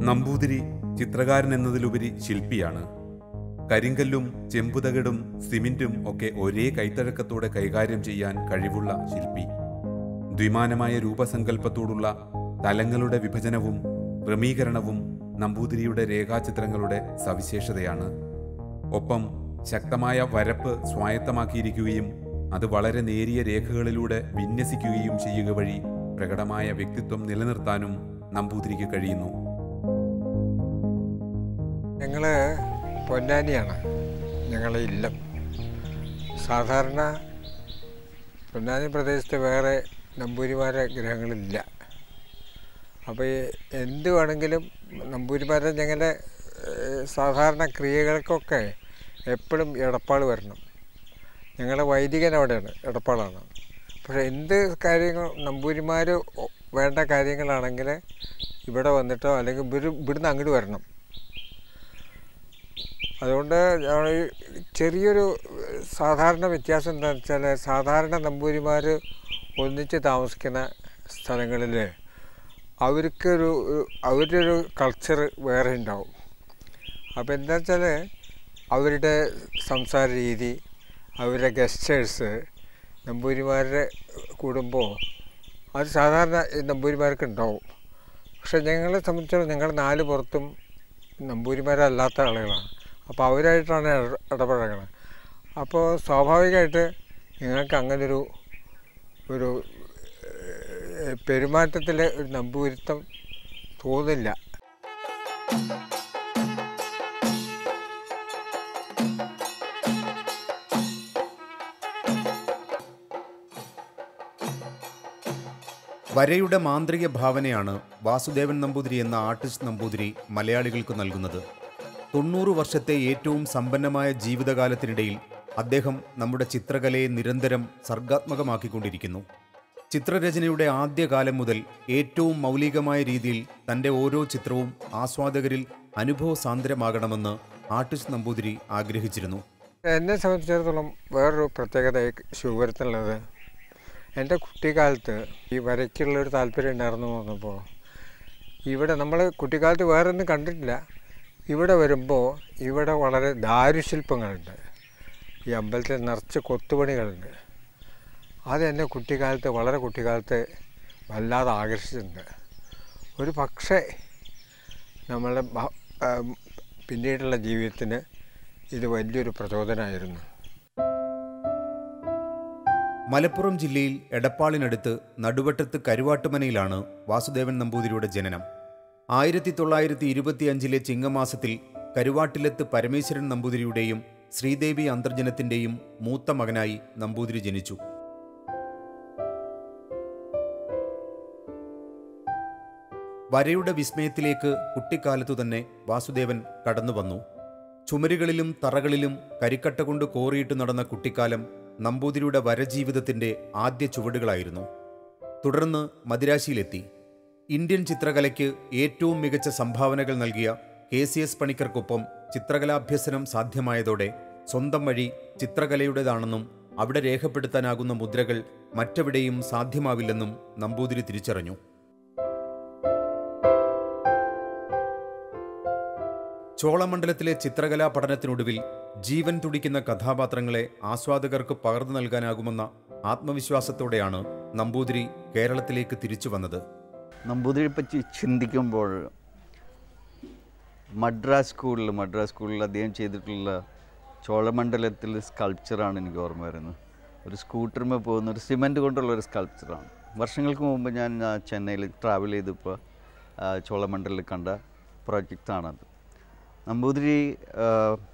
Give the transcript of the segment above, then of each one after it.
നമ്പൂതിരി ചിത്രകാരൻ എന്നതിലുപരി ശില്പിയാണ് കരിങ്കല്ലും ചെമ്പുതകിടും സിമന്റും ഒക്കെ ഒരേ കൈത്തഴക്കത്തോടെ കൈകാര്യം ചെയ്യാൻ കഴിവുള്ള ശില്പി ദ്വിമാനമായ രൂപസങ്കല്പത്തോടുള്ള തലങ്ങളുടെ വിഭജനവും ക്രമീകരണവും നമ്പൂതിരിയുടെ രേഖാചിത്രങ്ങളുടെ സവിശേഷതയാണ് ഒപ്പം ശക്തമായ വരപ്പ് സ്വായത്തമാക്കിയിരിക്കുകയും അത് വളരെ നേരിയ രേഖകളിലൂടെ വിന്യസിക്കുകയും ചെയ്യുക വഴി പ്രകടമായ വ്യക്തിത്വം നിലനിർത്താനും നമ്പൂതിരിക്ക് കഴിയുന്നു ഞങ്ങൾ പൊന്നാനിയാണ് ഞങ്ങളെ ഇല്ലം സാധാരണ പൊന്നാനി പ്രദേശത്ത് വേറെ നമ്പൂരിമാരെ ഗ്രഹങ്ങളില്ല അപ്പോൾ ഈ എന്ത് വേണമെങ്കിലും നമ്പൂരിമാരെ ഞങ്ങളുടെ ഏഹ്, സാധാരണ ക്രിയകൾക്കൊക്കെ എപ്പോഴും എടപ്പാൾ വരണം ഞങ്ങളുടെ വൈദികൻ അവിടെയാണ് എടപ്പാളാണ് പക്ഷേ എന്ത് കാര്യങ്ങൾ നമ്പൂരിമാർ വേണ്ട കാര്യങ്ങളാണെങ്കിൽ ഇവിടെ വന്നിട്ടോ അല്ലെങ്കിൽ ഇവർ ഇവിടുന്ന് അങ്ങോട്ട് വരണം അതുകൊണ്ട് ഞങ്ങൾ ഈ ചെറിയൊരു ഏഹ്, സാധാരണ വ്യത്യാസം എന്താണെന്ന് വെച്ചാൽ സാധാരണ നമ്പൂരിമാർ ഒന്നിച്ച് താമസിക്കുന്ന സ്ഥലങ്ങളിൽ അവർക്കൊരു ഒരു- അവരുടെ ഒരു കൾച്ചർ വേറെ ഉണ്ടാവും അപ്പോൾ എന്താ വെച്ചാൽ അവരുടെ സംസാര രീതി അവരുടെ ഗസ്റ്റേഴ്സ് നമ്പൂരിമാരുടെ കൂടുമ്പോൾ അത് സാധാരണ ഈ നമ്പൂരിമാർക്ക് ഉണ്ടാവും പക്ഷെ ഞങ്ങളെ സംബന്ധിച്ചിടത്തോളം ഞങ്ങൾ നാല് പുറത്തും നമ്പൂരിമാരല്ലാത്ത ആളുകളാണ് അപ്പോൾ അവരായിട്ടാണ് ഇട- ഇടപഴകണത് അപ്പോൾ സ്വാഭാവികമായിട്ട് നിങ്ങൾക്ക് അങ്ങനൊരു ഒരു പെരുമാറ്റത്തിൽ ഒരു നമ്പൂരിത്തം തോന്നില്ല വരയുടെ മാന്ത്രിക ഭാവനയാണ് വാസുദേവൻ നമ്പൂതിരി എന്ന ആർട്ടിസ്റ്റ് നമ്പൂതിരി മലയാളികൾക്ക് നൽകുന്നത് തൊണ്ണൂറ് വർഷത്തെ ഏറ്റവും സമ്പന്നമായ ജീവിതകാലത്തിനിടയിൽ അദ്ദേഹം നമ്മുടെ ചിത്രകലയെ നിരന്തരം സർഗാത്മകമാക്കിക്കൊണ്ടിരിക്കുന്നു ചിത്രരചനയുടെ ആദ്യകാലം മുതൽ ഏറ്റവും മൗലികമായ രീതിയിൽ തൻ്റെ ഓരോ ചിത്രവും ആസ്വാദകരിൽ അനുഭവസാന്ദ്രമാകണമെന്ന് ആർട്ടിസ്റ്റ് നമ്പൂതിരി ആഗ്രഹിച്ചിരുന്നു എന്നെ സംബന്ധിച്ചിടത്തോളം വേറൊരു പ്രത്യേകത ഈ ശുഭരത്തിനുള്ളത് എൻ്റെ കുട്ടിക്കാലത്ത് ഈ വരയ്ക്കുള്ളൊരു താല്പര്യം ഉണ്ടായിരുന്നു എന്ന് പറഞ്ഞപ്പോൾ ഇവിടെ നമ്മൾ കുട്ടിക്കാലത്ത് വേറെ ഒന്നും കണ്ടിട്ടില്ല ഇവിടെ വരുമ്പോൾ ഇവിടെ വളരെ ദാരുശില്പങ്ങളുണ്ട് ഈ അമ്പലത്തിൽ നിറച്ച് കൊത്തുപണികളുണ്ട് അത് എന്നെ കുട്ടിക്കാലത്ത് വളരെ കുട്ടിക്കാലത്ത് വല്ലാതെ ആകർഷിച്ചിട്ടുണ്ട് ഒരു പക്ഷേ നമ്മളുടെ ഭ- ആ, പിന്നീടുള്ള ജീവിതത്തിന് ഇത് വലിയൊരു പ്രചോദനമായിരുന്നു മലപ്പുറം ജില്ലയിൽ എടപ്പാളിനടുത്ത് നടുവട്ടത്ത് കരുവാട്ടുമനയിലാണ് വാസുദേവൻ നമ്പൂതിരിയുടെ ജനനം ആയിരത്തി തൊള്ളായിരത്തി ഇരുപത്തിയഞ്ചിലെ ചിങ്ങമാസത്തിൽ കരുവാട്ടിലത്ത് പരമേശ്വരൻ നമ്പൂതിരിയുടെയും ശ്രീദേവി അന്തർജനത്തിൻ്റെയും മൂത്ത മകനായി നമ്പൂതിരി ജനിച്ചു വരയുടെ വിസ്മയത്തിലേക്ക് കുട്ടിക്കാലത്തു തന്നെ വാസുദേവൻ കടന്നു വന്നു ചുമരുകളിലും തറകളിലും കരിക്കട്ട കൊണ്ട് കോറിയിട്ട് നടന്ന കുട്ടിക്കാലം നമ്പൂതിരിയുടെ വരജീവിതത്തിന്റെ ആദ്യ ചുവടുകളായിരുന്നു തുടർന്ന് മദിരാശിയിലെത്തി ഇന്ത്യൻ ചിത്രകലയ്ക്ക് ഏറ്റവും മികച്ച സംഭാവനകൾ നൽകിയ കെ സി എസ് പണിക്കർക്കൊപ്പം ചിത്രകലാഭ്യസനം സാധ്യമായതോടെ സ്വന്തം വഴി ചിത്രകലയുടേതാണെന്നും അവിടെ രേഖപ്പെടുത്താനാകുന്ന മുദ്രകൾ മറ്റെവിടെയും സാധ്യമാവില്ലെന്നും നമ്പൂതിരി തിരിച്ചറിഞ്ഞു ചോളമണ്ഡലത്തിലെ ചിത്രകലാ പഠനത്തിനൊടുവിൽ ജീവൻ തുടിക്കുന്ന കഥാപാത്രങ്ങളെ ആസ്വാദകർക്ക് പകർന്നു നൽകാനാകുമെന്ന ആത്മവിശ്വാസത്തോടെയാണ് നമ്പൂതിരി കേരളത്തിലേക്ക് തിരിച്ചു വന്നത് നമ്പൂതിരിയെ പറ്റി ചിന്തിക്കുമ്പോൾ മദ്രാസ് സ്കൂളിൽ മദ്രാസ് സ്കൂളിൽ അദ്ദേഹം ചെയ്തിട്ടുള്ള ചോളമണ്ഡലത്തിൽ സ്കൾപ്ചറാണ് എനിക്ക് ഓർമ്മ വരുന്നത് ഒരു സ്കൂട്ടറിന്മേൽ പോകുന്ന ഒരു സിമൻറ്റ് കൊണ്ടുള്ള ഒരു സ്കൾപ്ചറാണ് വർഷങ്ങൾക്ക് മുമ്പ് ഞാൻ ആ, ചെന്നൈയിൽ ട്രാവൽ ചെയ്തപ്പോൾ ആ, ചോളമണ്ഡലിൽ കണ്ട പ്രോജക്റ്റാണത് നമ്പൂതിരി ആ,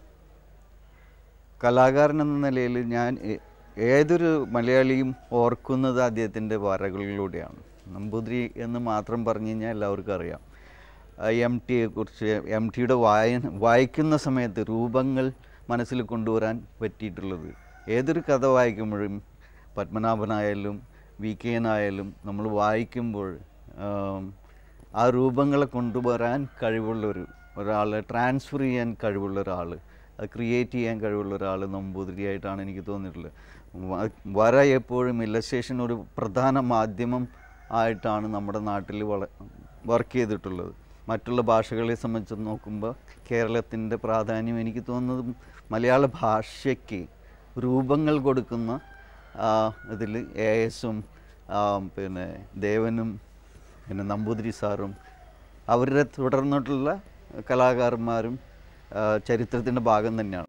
കലാകാരൻ എന്ന നിലയിൽ ഞാൻ ഏ- ഏതൊരു മലയാളിയും ഓർക്കുന്നത് അദ്ദേഹത്തിൻ്റെ വരകളിലൂടെയാണ് നമ്പൂതിരി എന്ന് മാത്രം പറഞ്ഞു കഴിഞ്ഞാൽ എല്ലാവർക്കും അറിയാം എം ടിയെ കുറിച്ച് എം ടിയുടെ വായ വായിക്കുന്ന സമയത്ത് രൂപങ്ങൾ മനസ്സിൽ കൊണ്ടുവരാൻ പറ്റിയിട്ടുള്ളത് ഏതൊരു കഥ വായിക്കുമ്പോഴും പത്മനാഭനായാലും വി കെ എന്നായാലും നമ്മൾ വായിക്കുമ്പോൾ ആം, ആ രൂപങ്ങളെ കൊണ്ടുവരാൻ കഴിവുള്ള ഒരു ഒരാൾ ട്രാൻസ്ഫർ ചെയ്യാൻ കഴിവുള്ള ഒരാൾ അത് ക്രിയേറ്റ് ചെയ്യാൻ കഴിവുള്ള ഒരാൾ നമ്പൂതിരിയായിട്ടാണ് എനിക്ക് തോന്നിയിട്ടുള്ളത് വ- വര എപ്പോഴും ഇല്ലസ്ട്രേഷൻ ഒരു പ്രധാന മാധ്യമം ആയിട്ടാണ് നമ്മുടെ നാട്ടിൽ വള വർക്ക് ചെയ്തിട്ടുള്ളത് മറ്റുള്ള ഭാഷകളെ സംബന്ധിച്ച് നോക്കുമ്പോൾ കേരളത്തിൻ്റെ പ്രാധാന്യം എനിക്ക് തോന്നുന്നത് മലയാള ഭാഷയ്ക്ക് രൂപങ്ങൾ കൊടുക്കുന്ന ഇതിൽ എ എസും പിന്നെ ദേവനും പിന്നെ നമ്പൂതിരി സാറും അവരുടെ തുടർന്നിട്ടുള്ള കലാകാരന്മാരും ചരിത്രത്തിൻ്റെ ഭാഗം തന്നെയാണ്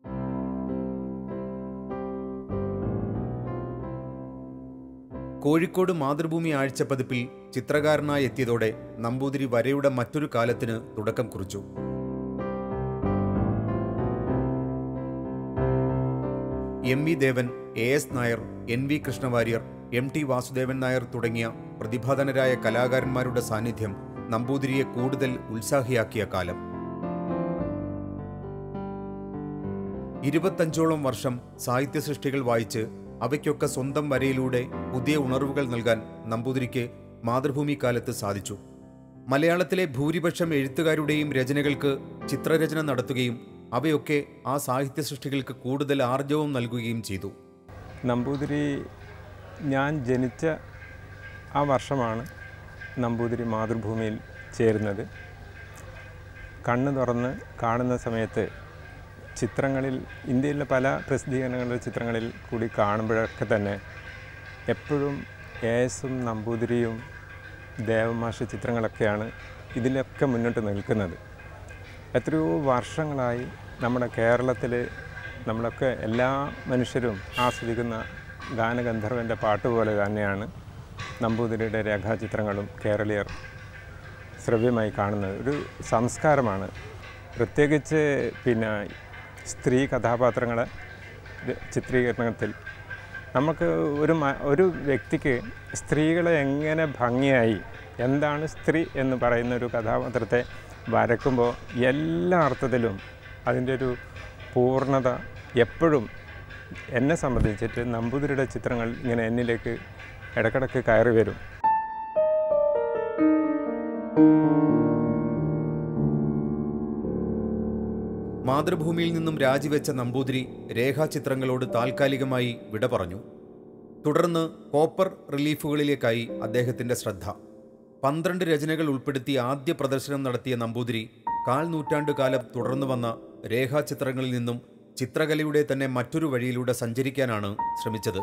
കോഴിക്കോട് മാതൃഭൂമി ആഴ്ചപ്പതിപ്പിൽ ചിത്രകാരനായി എത്തിയതോടെ നമ്പൂതിരി വരയുടെ മറ്റൊരു കാലത്തിന് തുടക്കം കുറിച്ചു M V Devan A S Nair N V Krishna Warrier M T Vasudevan Nair തുടങ്ങിയ പ്രതിഭാധനരായ കലാകാരന്മാരുടെ സാന്നിധ്യം നമ്പൂതിരിയെ കൂടുതൽ ഉത്സാഹിയാക്കിയ കാലം ഇരുപത്തഞ്ചോളം വർഷം സാഹിത്യ സൃഷ്ടികൾ വായിച്ച് അവയ്ക്കൊക്കെ സ്വന്തം വരയിലൂടെ പുതിയ ഉണർവുകൾ നൽകാൻ നമ്പൂതിരിക്ക് മാതൃഭൂമി കാലത്ത് സാധിച്ചു മലയാളത്തിലെ ഭൂരിപക്ഷം എഴുത്തുകാരുടെയും രചനകൾക്ക് ചിത്രരചന നടത്തുകയും അവയൊക്കെ ആ സാഹിത്യ സൃഷ്ടികൾക്ക് കൂടുതൽ ആർജവം നൽകുകയും ചെയ്തു നമ്പൂതിരി ഞാൻ ജനിച്ച ആ വർഷമാണ് നമ്പൂതിരി മാതൃഭൂമിയിൽ ചേരുന്നത് കണ്ണ് തുറന്ന് കാണുന്ന സമയത്ത് ചിത്രങ്ങളിൽ ഇന്ത്യയിലെ പല പ്രസിദ്ധീകരണങ്ങളുടെ ചിത്രങ്ങളിൽ കൂടി കാണുമ്പോഴൊക്കെ തന്നെ എപ്പോഴും എസും നമ്പൂതിരിയും ദേവമാഷ ചിത്രങ്ങളൊക്കെയാണ് ഇതിലൊക്കെ മുന്നോട്ട് നിൽക്കുന്നത് എത്രയോ വർഷങ്ങളായി നമ്മുടെ കേരളത്തിൽ നമ്മളൊക്കെ എല്ലാ മനുഷ്യരും ആസ്വദിക്കുന്ന ഗാനഗന്ധർവൻ്റെ പാട്ട് പോലെ തന്നെയാണ് നമ്പൂതിരിയുടെ രേഖാചിത്രങ്ങളും കേരളീയർ ശ്രവ്യമായി കാണുന്നത് ഒരു സംസ്കാരമാണ് പ്രത്യേകിച്ച് പിന്നെ സ്ത്രീ കഥാപാത്രങ്ങളെ ര- ചിത്രീകരണത്തിൽ നമുക്ക് ഒരു മ- ഒരു വ്യക്തിക്ക് സ്ത്രീകളെ എങ്ങനെ ഭംഗിയായി എന്താണ് സ്ത്രീ എന്ന് പറയുന്ന ഒരു കഥാപാത്രത്തെ വരക്കുമ്പോൾ എല്ലാ അർത്ഥത്തിലും അതിൻ്റെ ഒരു പൂർണ്ണത എപ്പോഴും എന്നെ സംബന്ധിച്ചിട്ട് നമ്പൂതിരിയുടെ ചിത്രങ്ങൾ ഇങ്ങനെ എന്നിലേക്ക് ഇടക്കിടക്ക് കയറി വരും മാതൃഭൂമിയിൽ നിന്നും രാജിവെച്ച നമ്പൂതിരി രേഖാചിത്രങ്ങളോട് താൽക്കാലികമായി വിട പറഞ്ഞു തുടർന്ന് കോപ്പർ റിലീഫുകളിലേക്കായി അദ്ദേഹത്തിന്റെ ശ്രദ്ധ പന്ത്രണ്ട് രചനകൾ ഉൾപ്പെടുത്തി ആദ്യ പ്രദർശനം നടത്തിയ നമ്പൂതിരി കാൽ നൂറ്റാണ്ട് കാലം തുടർന്നു വന്ന രേഖാചിത്രങ്ങളിൽ നിന്നും ചിത്രകലയുടെ തന്നെ മറ്റൊരു വഴിയിലൂടെ സഞ്ചരിക്കാനാണ് ശ്രമിച്ചത്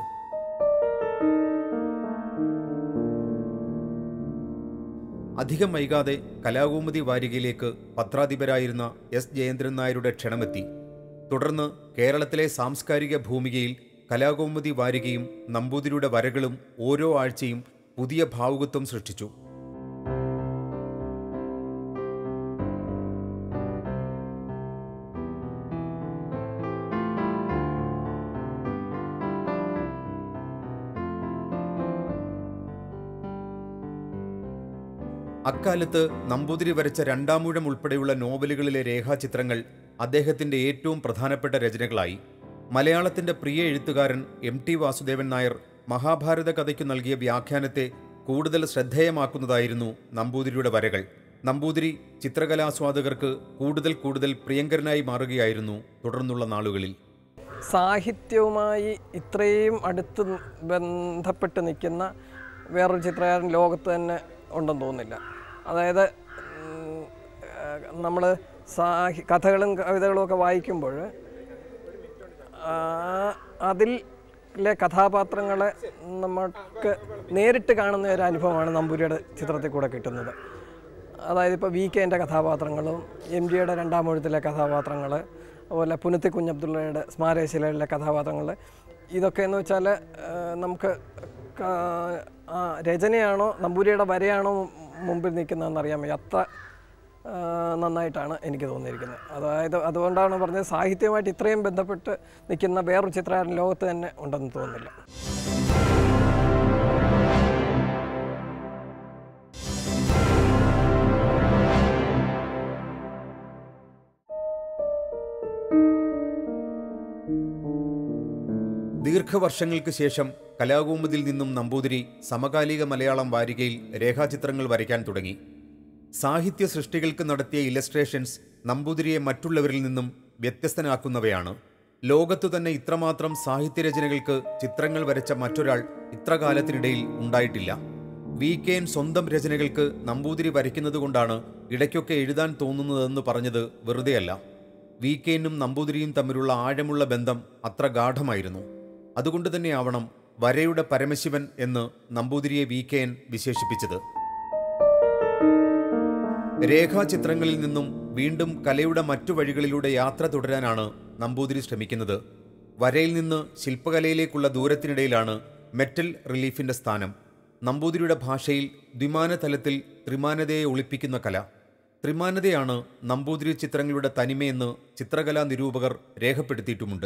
അധികം വൈകാതെ കലാകൗമുദി വാരികയിലേക്ക് പത്രാധിപരായിരുന്ന എസ് ജയേന്ദ്രൻ നായരുടെ ക്ഷണമെത്തി തുടർന്ന് കേരളത്തിലെ സാംസ്കാരിക ഭൂമികയിൽ കലാകൗമുദി വാരികയും നമ്പൂതിരിയുടെ വരകളും ഓരോ ആഴ്ചയും പുതിയ ഭാവുകത്വം സൃഷ്ടിച്ചു അക്കാലത്ത് നമ്പൂതിരി വരച്ച രണ്ടാമൂഴം ഉൾപ്പെടെയുള്ള നോവലുകളിലെ രേഖാചിത്രങ്ങൾ അദ്ദേഹത്തിന്റെ ഏറ്റവും പ്രധാനപ്പെട്ട രചനകളായി മലയാളത്തിന്റെ പ്രിയ എഴുത്തുകാരൻ എം ടി വാസുദേവൻ നായർ മഹാഭാരത കഥയ്ക്കു നൽകിയ വ്യാഖ്യാനത്തെ കൂടുതൽ ശ്രദ്ധേയമാക്കുന്നതായിരുന്നു നമ്പൂതിരിയുടെ വരകൾ നമ്പൂതിരി ചിത്രകലാസ്വാദകർക്ക് കൂടുതൽ കൂടുതൽ പ്രിയങ്കരനായി മാറുകയായിരുന്നു തുടർന്നുള്ള നാളുകളിൽ സാഹിത്യവുമായി ഇത്രയും അടുത്ത് ബന്ധപ്പെട്ട് നിൽക്കുന്ന വേറൊരു ചിത്രകാരൻ ലോകത്ത് തന്നെ ഉണ്ടെന്ന് തോന്നുന്നില്ല അതായത് നമ്മൾ സാഹി കഥകളും കവിതകളും ഒക്കെ വായിക്കുമ്പോൾ അതിലെ കഥാപാത്രങ്ങളെ നമുക്ക് നേരിട്ട് കാണുന്ന ഒരു അനുഭവമാണ് നമ്പൂരിയുടെ ചിത്രത്തിൽ കൂടെ കിട്ടുന്നത് അതായത് ഇപ്പോൾ വി കെൻ്റെ കഥാപാത്രങ്ങളും എം ജിയുടെ രണ്ടാം എഴുത്തിലെ കഥാപാത്രങ്ങൾ അതുപോലെ പുനത്തി കുഞ്ഞബ്ദുള്ളയുടെ സ്മാരകശിലയിലെ കഥാപാത്രങ്ങൾ ഇതൊക്കെ എന്ന് വെച്ചാൽ നമുക്ക് കാ- ആ രചനയാണോ നമ്പൂരിയുടെ വരയാണോ മുമ്പിൽ നിൽക്കുന്നതെന്ന് അറിയാൻ വയ്യ അത്ര ആ, നന്നായിട്ടാണ് എനിക്ക് തോന്നിയിരിക്കുന്നത് അതായത് അതുകൊണ്ടാണ് പറഞ്ഞത് സാഹിത്യവുമായിട്ട് ഇത്രയും ബന്ധപ്പെട്ട് നിൽക്കുന്ന വേറൊരു ചിത്രകാരൻ ലോകത്ത് തന്നെ ഉണ്ടെന്ന് തോന്നുന്നില്ല ദീർഘവർഷങ്ങൾക്ക് ശേഷം കലാകൗമുദിൽ നിന്നും നമ്പൂതിരി സമകാലിക മലയാളം വാരികയിൽ രേഖാചിത്രങ്ങൾ വരയ്ക്കാൻ തുടങ്ങി സാഹിത്യ സൃഷ്ടികൾക്ക് നടത്തിയ ഇലസ്ട്രേഷൻസ് നമ്പൂതിരിയെ മറ്റുള്ളവരിൽ നിന്നും വ്യത്യസ്തനാക്കുന്നവയാണ് ലോകത്തു തന്നെ ഇത്രമാത്രം സാഹിത്യരചനകൾക്ക് ചിത്രങ്ങൾ വരച്ച മറ്റൊരാൾ ഇത്ര കാലത്തിനിടയിൽ ഉണ്ടായിട്ടില്ല വി കെ എൻ സ്വന്തം രചനകൾക്ക് നമ്പൂതിരി വരയ്ക്കുന്നത് കൊണ്ടാണ് ഇടയ്ക്കൊക്കെ എഴുതാൻ തോന്നുന്നതെന്ന് പറഞ്ഞത് വെറുതെയല്ല വി കെ എനും നമ്പൂതിരിയും തമ്മിലുള്ള ആഴമുള്ള ബന്ധം അത്ര ഗാഠമായിരുന്നു അതുകൊണ്ട് തന്നെയാവണം വരയുടെ പരമശിവൻ എന്ന് നമ്പൂതിരിയെ വി കെ എൻ വിശേഷിപ്പിച്ചത് രേഖാചിത്രങ്ങളിൽ നിന്നും വീണ്ടും കലയുടെ മറ്റു വഴികളിലൂടെ യാത്ര തുടരാനാണ് നമ്പൂതിരി ശ്രമിക്കുന്നത് വരയിൽ നിന്ന് ശില്പകലയിലേക്കുള്ള ദൂരത്തിനിടയിലാണ് മെറ്റൽ റിലീഫിന്റെ സ്ഥാനം നമ്പൂതിരിയുടെ ഭാഷയിൽ ദ്വിമാന തലത്തിൽ ത്രിമാനതയെ ഒളിപ്പിക്കുന്ന കല ത്രിമാനതയാണ് നമ്പൂതിരി ചിത്രങ്ങളുടെ തനിമയെന്ന് ചിത്രകലാ നിരൂപകർ രേഖപ്പെടുത്തിയിട്ടുമുണ്ട്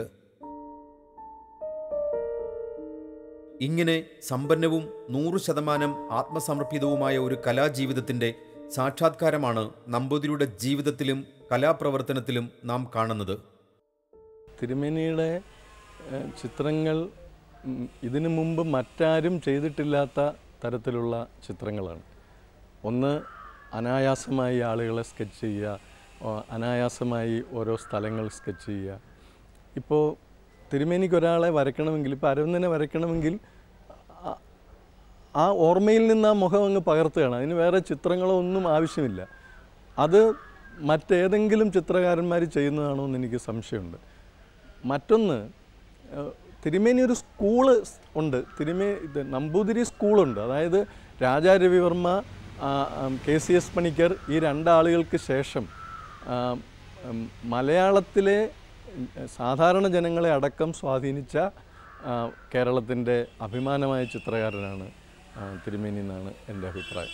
ഇങ്ങനെ സമ്പന്നവും നൂറ് ശതമാനം ആത്മസമർപ്പിതവുമായ ഒരു കലാജീവിതത്തിന്റെ സാക്ഷാത്കാരമാണ് നമ്പൂതിരിയുടെ ജീവിതത്തിലും കലാപ്രവർത്തനത്തിലും നാം കാണുന്നത് തിരുമേനിയുടെ ഏഹ്, ചിത്രങ്ങൾ ഉം, ഇതിനു മുമ്പ് മറ്റാരും ചെയ്തിട്ടില്ലാത്ത തരത്തിലുള്ള ചിത്രങ്ങളാണ് ഒന്ന് അനായാസമായി ആളുകളെ സ്കെച്ച് ചെയ്യുക ഓ, അനായാസമായി ഓരോ സ്ഥലങ്ങൾ സ്കെച്ച് ചെയ്യുക ഇപ്പോൾ തിരുമേനിക്ക് ഒരാളെ വരയ്ക്കണമെങ്കിൽ ഇപ്പോൾ അരവിന്ദനെ വരയ്ക്കണമെങ്കിൽ ആ- ആ ഓർമ്മയിൽ നിന്ന് ആ മുഖം അങ്ങ് പകർത്തുകയാണ് അതിന് വേറെ ചിത്രങ്ങളോ ഒന്നും ആവശ്യമില്ല അത് മറ്റേതെങ്കിലും ചിത്രകാരന്മാർ ചെയ്യുന്നതാണോ എന്ന് എനിക്ക് സംശയമുണ്ട് മറ്റൊന്ന് ഏഹ്, തിരുമേനി ഒരു സ്കൂള് സ് ഉണ്ട് തിരുമേ ഇത് നമ്പൂതിരി സ്കൂളുണ്ട് അതായത് രാജാ രവിവർമ്മ ആ, ഉം, കെ സി എസ് പണിക്കർ ഈ രണ്ടാളുകൾക്ക് ശേഷം ആ, ഉം, മലയാളത്തിലെ ഉം, സാധാരണ ജനങ്ങളെ അടക്കം സ്വാധീനിച്ച ആ, കേരളത്തിൻ്റെ അഭിമാനമായ ചിത്രകാരനാണ് ആ, തിരുമേനി എന്നാണ് എൻ്റെ അഭിപ്രായം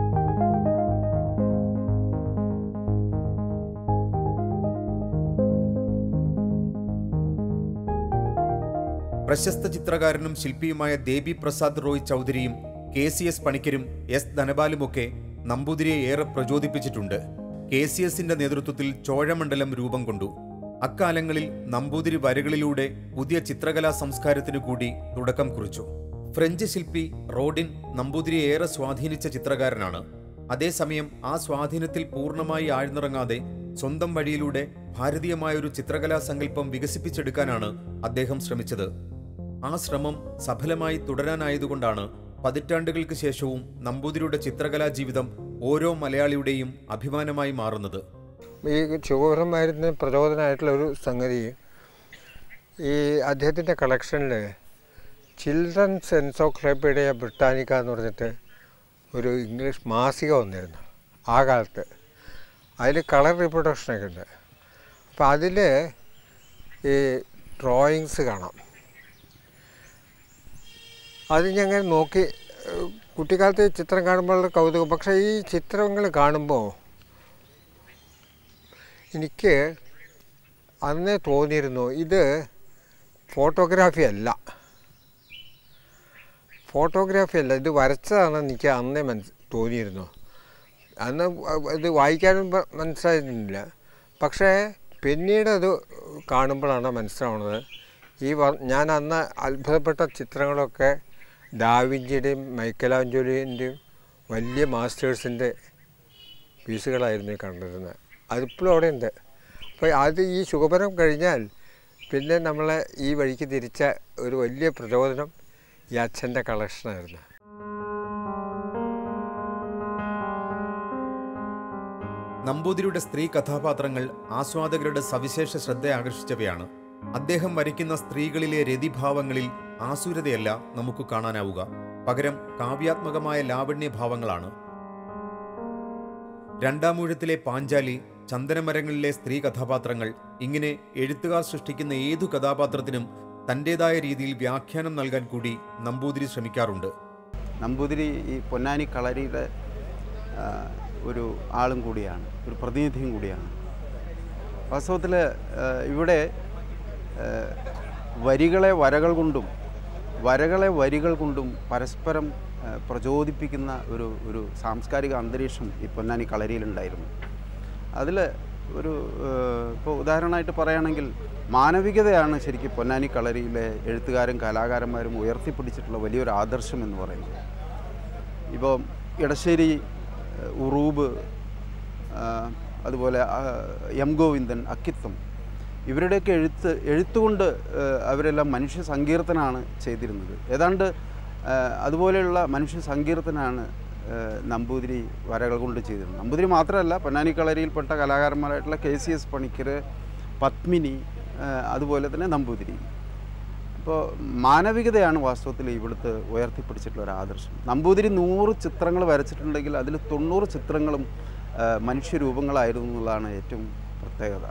പ്രശസ്ത ചിത്രകാരനും ശില്പിയുമായ ദേബി പ്രസാദ് റോയ് ചൗധരിയും കെ സി എസ് പണിക്കരും എസ് ധനപാലുമൊക്കെ നമ്പൂതിരിയെ ഏറെ പ്രചോദിപ്പിച്ചിട്ടുണ്ട് കെ സി എസിന്റെ നേതൃത്വത്തിൽ ചോഴമണ്ഡലം രൂപം കൊണ്ടു അക്കാലങ്ങളിൽ നമ്പൂതിരി വരകളിലൂടെ പുതിയ ചിത്രകലാ സംസ്കാരത്തിനു കൂടി തുടക്കം കുറിച്ചു ഫ്രഞ്ച് ശില്പി റോഡിൻ നമ്പൂതിരിയെ ഏറെ സ്വാധീനിച്ച ചിത്രകാരനാണ് അതേസമയം ആ സ്വാധീനത്തിൽ പൂർണ്ണമായി ആഴ്ന്നിറങ്ങാതെ സ്വന്തം വഴിയിലൂടെ ഭാരതീയമായ ഒരു ചിത്രകലാ സങ്കല്പം വികസിപ്പിച്ചെടുക്കാനാണ് അദ്ദേഹം ശ്രമിച്ചത് ആ ശ്രമം സഫലമായി തുടരാനായതുകൊണ്ടാണ് പതിറ്റാണ്ടുകൾക്ക് ശേഷവും നമ്പൂതിരിയുടെ ചിത്രകലാ ജീവിതം ഓരോ മലയാളിയുടെയും അഭിമാനമായി മാറുന്നത് ഈ ശുഭകരമായിരുന്ന പ്രചോദനമായിട്ടുള്ള ഒരു സംഗതി ഈ അദ്ദേഹത്തിൻ്റെ കളക്ഷനിൽ ചിൽഡ്രൻസ് എൻസോക്ലോപ്പീഡിയ ബ്രിട്ടാനിക്ക എന്ന് പറഞ്ഞിട്ട് ഒരു ഇംഗ്ലീഷ് മാസിക വന്നിരുന്നു ആ കാലത്ത് അതിൽ കളർ റീപ്രൊഡക്ഷനൊക്കെ ഉണ്ട് അപ്പോൾ അതിൽ ഈ ഡ്രോയിങ്സ് കാണാം അത് ഞങ്ങൾ നോക്കി ഏഹ്, കുട്ടിക്കാലത്ത് ഈ ചിത്രം കാണുമ്പോഴുള്ള കൗതുകം പക്ഷേ ഈ ചിത്രങ്ങൾ കാണുമ്പോൾ എനിക്ക് അന്നേ തോന്നിയിരുന്നു ഇത് ഫോട്ടോഗ്രാഫി അല്ല ഫോട്ടോഗ്രാഫി അല്ല ഇത് വരച്ചതാണെന്ന് എനിക്ക് അന്നേ മനസ് തോന്നിയിരുന്നു അന്ന് വ- ഇത് വായിക്കാനും പ- മനസ്സിലായിരുന്നില്ല പക്ഷേ പിന്നീട് അത് കാണുമ്പോഴാണ് മനസ്സിലാവുന്നത് ഈ വ- ഞാൻ അന്ന് അത്ഭുതപ്പെട്ട ചിത്രങ്ങളൊക്കെ ഡാവിഞ്ചിയുടെയും മൈക്കലാഞ്ചോലിൻ്റെയും വലിയ മാസ്റ്റേഴ്സിൻ്റെ പീസുകളായിരുന്നു ഈ കണ്ടിരുന്നത് അതിപ്പോഴും അവിടെ ഉണ്ട് അപ്പോൾ അത് ഈ ശുഭപരം കഴിഞ്ഞാൽ പിന്നെ നമ്മളെ ഈ വഴിക്ക് തിരിച്ച ഒരു വലിയ പ്രചോദനം ഈ അച്ഛൻ്റെ കളക്ഷനായിരുന്നു നമ്പൂതിരിയുടെ സ്ത്രീ കഥാപാത്രങ്ങൾ ആസ്വാദകരുടെ സവിശേഷ ശ്രദ്ധ ആകർഷിച്ചവയാണ് അദ്ദേഹം വരയ്ക്കുന്ന സ്ത്രീകളിലെ രതിഭാവങ്ങളിൽ ആസുരതയല്ല നമുക്ക് കാണാനാവുക പകരം കാവ്യാത്മകമായ ലാവണ്യഭാവങ്ങളാണ് രണ്ടാമൂഴത്തിലെ പാഞ്ചാലി ചന്ദനമരങ്ങളിലെ സ്ത്രീ കഥാപാത്രങ്ങൾ ഇങ്ങനെ എഴുത്തുകാർ സൃഷ്ടിക്കുന്ന ഏതു കഥാപാത്രത്തിനും തൻ്റെതായ രീതിയിൽ വ്യാഖ്യാനം നൽകാൻ കൂടി നമ്പൂതിരി ശ്രമിക്കാറുണ്ട് നമ്പൂതിരി ഈ പൊന്നാനി കളരിയുടെ ആ, ഒരു ആളും കൂടിയാണ് ഒരു പ്രതിനിധിയും കൂടിയാണ് വാസ്തവത്തിൽ ഇവിടെ ആ, വരികളെ വരകൾ കൊണ്ടും വരകളെ വരികൾ കൊണ്ടും പരസ്പരം ആ, പ്രചോദിപ്പിക്കുന്ന ഒരു ഒരു സാംസ്കാരിക അന്തരീക്ഷം ഈ പൊന്നാനി കളരിയിലുണ്ടായിരുന്നു അതിൽ ഒരു ഇപ്പോൾ ഉദാഹരണമായിട്ട് പറയുകയാണെങ്കിൽ മാനവികതയാണ് ശരിക്കും പൊന്നാനി കളരിയിലെ എഴുത്തുകാരും കലാകാരന്മാരും ഉയർത്തിപ്പിടിച്ചിട്ടുള്ള വലിയൊരു ആദർശം എന്ന് പറയുന്നത് ഇപ്പോൾ ഇടശ്ശേരി ഏഹ്, ഉറൂബ് ആ, അതുപോലെ ആ, എം ഗോവിന്ദൻ അക്കിത്തം ഇവരുടെയൊക്കെ എഴുത്ത് എഴുത്തുകൊണ്ട് ഏഹ്, അവരെല്ലാം മനുഷ്യ സങ്കീർത്തനാണ് ചെയ്തിരുന്നത് ഏതാണ്ട് ആ, അതുപോലെയുള്ള മനുഷ്യ സങ്കീർത്തനാണ് ആ, നമ്പൂതിരി വരകൾ കൊണ്ട് ചെയ്തിരുന്നത് നമ്പൂതിരി മാത്രമല്ല പൊന്നാനി കളരിയിൽപ്പെട്ട കലാകാരന്മാരായിട്ടുള്ള K C S Panicker Padmini ആ, അതുപോലെ തന്നെ നമ്പൂതിരി അപ്പോൾ മാനവികതയാണ് വാസ്തവത്തിൽ ഇവിടുത്തെ ഉയർത്തിപ്പിടിച്ചിട്ടുള്ള ഒരു ആദർശം നമ്പൂതിരി നൂറ് ചിത്രങ്ങൾ വരച്ചിട്ടുണ്ടെങ്കിൽ അതിൽ തൊണ്ണൂറ് ചിത്രങ്ങളും ആ, മനുഷ്യരൂപങ്ങളായിരുന്നു എന്നുള്ളതാണ് ഏറ്റവും പ്രത്യേകത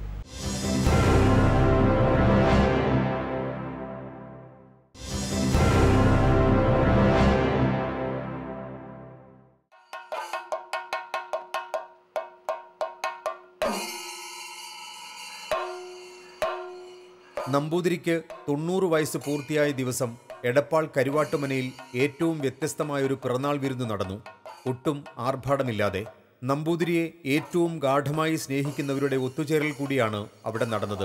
നമ്പൂതിരിക്ക് തൊണ്ണൂറ് വയസ്സ് പൂർത്തിയായ ദിവസം എടപ്പാൾ കരുവാട്ടുമനയിൽ ഏറ്റവും വ്യത്യസ്തമായൊരു പിറന്നാൾ വിരുന്ന് നടന്നു ഒട്ടും ആർഭാടമില്ലാതെ നമ്പൂതിരിയെ ഏറ്റവും ഗാഠമായി സ്നേഹിക്കുന്നവരുടെ ഒത്തുചേരൽ കൂടിയാണ് അവിടെ നടന്നത്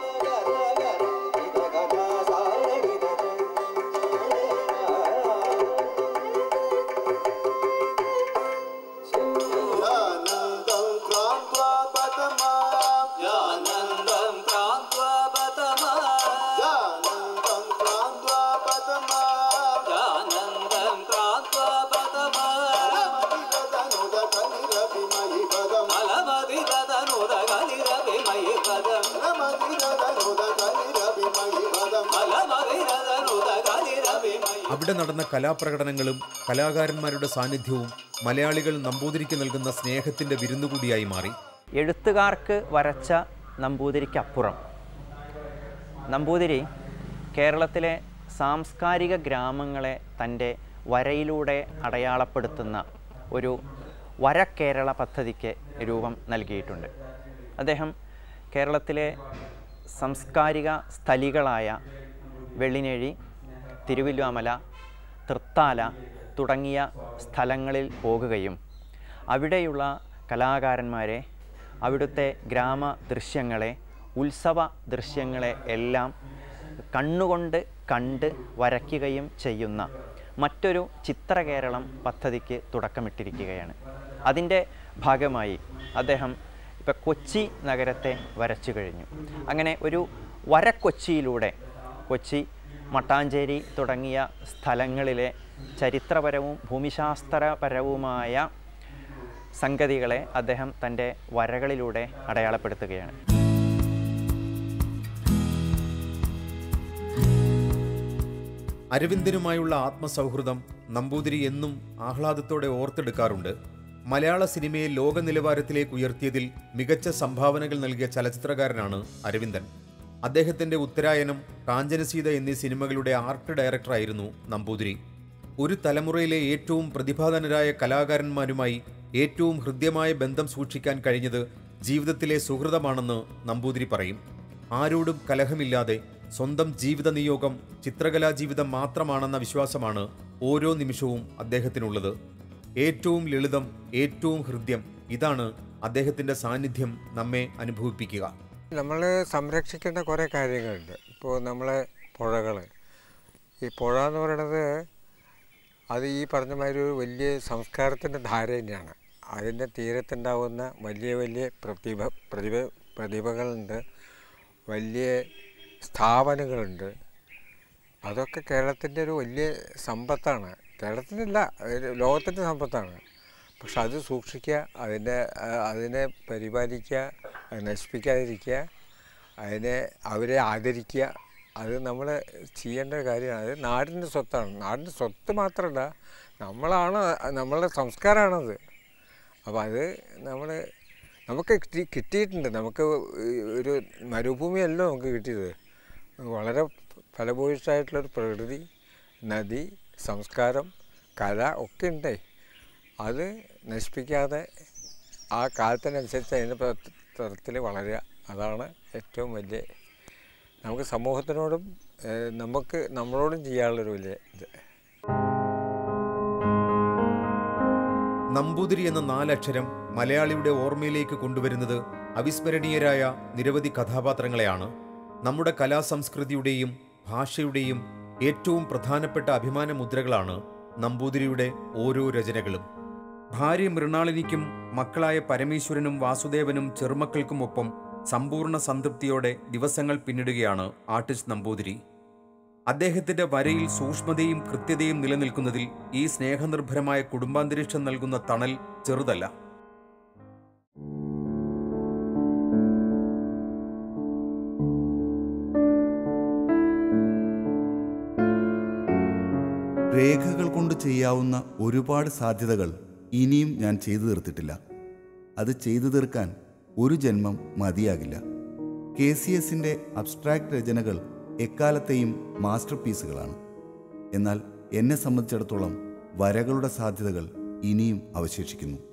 यानन्दं क्रान्त्वा पतमा यानन्दं क्रान्त्वा पतमा यानन्दं क्रान्त्वा पतमा यानन्दं क्रान्त्वा पतमा अलमदिरतनुदकनिरभिमयि पदम् अलमदिरतनुदकनिरभिमयि पदम् अलमदिरतनुदकनिरभिमयि पदम् अलमदिरतनुदकनिरभिमयि അവിടെ നടന്ന കലാപ്രകടനങ്ങളും കലാകാരന്മാരുടെ സാന്നിധ്യവും മലയാളികൾ നമ്പൂതിരിക്ക് നൽകുന്ന സ്നേഹത്തിന്റെ വിരുന്നുകൂടിയായി മാറി എഴുത്തുകാർക്ക് വരച്ച നമ്പൂതിരിക്കപ്പുറം നമ്പൂതിരി കേരളത്തിലെ സാംസ്കാരിക ഗ്രാമങ്ങളെ തൻ്റെ വരയിലൂടെ അടയാളപ്പെടുത്തുന്ന ഒരു വരക്കേരള പദ്ധതിക്ക് രൂപം നൽകിയിട്ടുണ്ട് അദ്ദേഹം കേരളത്തിലെ സാംസ്കാരിക സ്ഥലികളായ വെള്ളിനേഴി തിരുവല്ലുവാമല തൃത്താല തുടങ്ങിയ സ്ഥലങ്ങളിൽ പോകുകയും അവിടെയുള്ള കലാകാരന്മാരെ അവിടുത്തെ ഗ്രാമ ദൃശ്യങ്ങളെ ഉത്സവ ദൃശ്യങ്ങളെ എല്ലാം കണ്ണുകൊണ്ട് കണ്ട് വരയ്ക്കുകയും ചെയ്യുന്ന മറ്റൊരു ചിത്രകേരളം പദ്ധതിക്ക് തുടക്കമിട്ടിരിക്കുകയാണ് അതിൻ്റെ ഭാഗമായി അദ്ദേഹം ഇപ്പം കൊച്ചി നഗരത്തെ വരച്ചു കഴിഞ്ഞു അങ്ങനെ ഒരു വരക്കൊച്ചിയിലൂടെ കൊച്ചി മട്ടാഞ്ചേരി തുടങ്ങിയ സ്ഥലങ്ങളിലെ ചരിത്രപരവും ഭൂമിശാസ്ത്രപരവുമായ സംഗതികളെ അദ്ദേഹം തൻ്റെ വരകളിലൂടെ അടയാളപ്പെടുത്തുകയാണ് അരവിന്ദനുമായുള്ള ആത്മസൗഹൃദം നമ്പൂതിരി എന്നും ആഹ്ലാദത്തോടെ ഓർത്തെടുക്കാറുണ്ട് മലയാള സിനിമയെ ലോക നിലവാരത്തിലേക്ക് ഉയർത്തിയതിൽ മികച്ച സംഭാവനകൾ നൽകിയ ചലച്ചിത്രകാരനാണ് അരവിന്ദൻ അദ്ദേഹത്തിന്റെ ഉത്തരായനം കാഞ്ചനസീത എന്നീ സിനിമകളുടെ ആർട്ട് ഡയറക്ടറായിരുന്നു നമ്പൂതിരി ഒരു തലമുറയിലെ ഏറ്റവും പ്രതിഭാധനരായ കലാകാരന്മാരുമായി ഏറ്റവും ഹൃദ്യമായ ബന്ധം സൂക്ഷിക്കാൻ കഴിഞ്ഞത് ജീവിതത്തിലെ സുഹൃതമാണെന്ന് നമ്പൂതിരി പറയും ആരോടും കലഹമില്ലാതെ സ്വന്തം ജീവിത നിയോഗം ചിത്രകലാ ജീവിതം മാത്രമാണെന്ന വിശ്വാസമാണ് ഓരോ നിമിഷവും അദ്ദേഹത്തിനുള്ളത് ഏറ്റവും ലളിതം ഏറ്റവും ഹൃദ്യം ഇതാണ് അദ്ദേഹത്തിന്റെ സാന്നിധ്യം നമ്മെ അനുഭവിപ്പിക്കുക നമ്മൾ സംരക്ഷിക്കേണ്ട കുറേ കാര്യങ്ങളുണ്ട് ഇപ്പോൾ നമ്മളെ പുഴകൾ ഈ പുഴ എന്ന് പറയുന്നത് അത് ഈ പറഞ്ഞ മാതിരി ഒരു വലിയ സംസ്കാരത്തിൻ്റെ ധാര തന്നെയാണ് അതിൻ്റെ തീരത്തുണ്ടാവുന്ന വലിയ വലിയ പ്രതിഭ പ്രതിഭ പ്രതിഭകളുണ്ട് വലിയ സ്ഥാപനങ്ങളുണ്ട് അതൊക്കെ കേരളത്തിൻ്റെ ഒരു വലിയ സമ്പത്താണ് കേരളത്തിനല്ല ഒരു ലോകത്തിൻ്റെ സമ്പത്താണ് പക്ഷെ അത് സൂക്ഷിക്കുക അതിൻ്റെ ആ, അതിനെ പരിപാലിക്കുക അത് നശിപ്പിക്കാതിരിക്കുക അതിനെ അവരെ ആദരിക്കുക അത് നമ്മൾ ചെയ്യേണ്ട കാര്യമാണ് അത് നാടിൻ്റെ സ്വത്താണ് നാടിൻ്റെ സ്വത്ത് മാത്രമല്ല നമ്മളാണ് നമ്മളുടെ സംസ്കാരമാണത് അപ്പോൾ അത് നമ്മൾ നമുക്ക് കിട്ടി കിട്ടിയിട്ടുണ്ട് നമുക്ക് ഈ ഒരു മരുഭൂമിയല്ലോ നമുക്ക് കിട്ടിയത് വളരെ ഫലഭൂയിഷ്ഠമായിട്ടുള്ളൊരു പ്രകൃതി നദി സംസ്കാരം കല ഒക്കെ ഉണ്ടേ അത് നശിപ്പിക്കാതെ ആ കാലത്തിനനുസരിച്ച് അതിൻ്റെ തരത്തിൽ വളരുക അതാണ് ഏറ്റവും വലിയ നമുക്ക് സമൂഹത്തിനോടും ഏഹ്, നമുക്ക് നമ്മളോടും ചെയ്യാനുള്ളൊരു വലിയ ഇത് നമ്പൂതിരി എന്ന നാലക്ഷരം മലയാളിയുടെ ഓർമ്മയിലേക്ക് കൊണ്ടുവരുന്നത് അവിസ്മരണീയരായ നിരവധി കഥാപാത്രങ്ങളെയാണ് നമ്മുടെ കലാസംസ്കൃതിയുടെയും ഭാഷയുടെയും ഏറ്റവും പ്രധാനപ്പെട്ട അഭിമാന മുദ്രകളാണ് നമ്പൂതിരിയുടെ ഓരോ രചനകളും ഭാര്യ മൃണാളിനിക്കും മക്കളായ പരമേശ്വരനും വാസുദേവനും ചെറുമക്കൾക്കുമൊപ്പം സമ്പൂർണ്ണ സംതൃപ്തിയോടെ ദിവസങ്ങൾ പിന്നിടുകയാണ് ആർട്ടിസ്റ്റ് നമ്പൂതിരി അദ്ദേഹത്തിന്റെ വരയിൽ സൂക്ഷ്മതയും കൃത്യതയും നിലനിൽക്കുന്നതിൽ ഈ സ്നേഹനിർഭരമായ കുടുംബാന്തരീക്ഷം നൽകുന്ന തണൽ ചെറുതല്ല രേഖകൾ കൊണ്ട് ചെയ്യാവുന്ന ഒരുപാട് സാധ്യതകൾ ഇനിയും ഞാൻ ചെയ്തു തീർത്തിട്ടില്ല അത് ചെയ്തു തീർക്കാൻ ഒരു ജന്മം മതിയാകില്ല കെ സി എസിൻ്റെ അബ്സ്ട്രാക്ട് രചനകൾ എക്കാലത്തെയും മാസ്റ്റർ പീസുകളാണ് എന്നാൽ എന്നെ സംബന്ധിച്ചിടത്തോളം വരകളുടെ സാധ്യതകൾ ഇനിയും അവശേഷിക്കുന്നു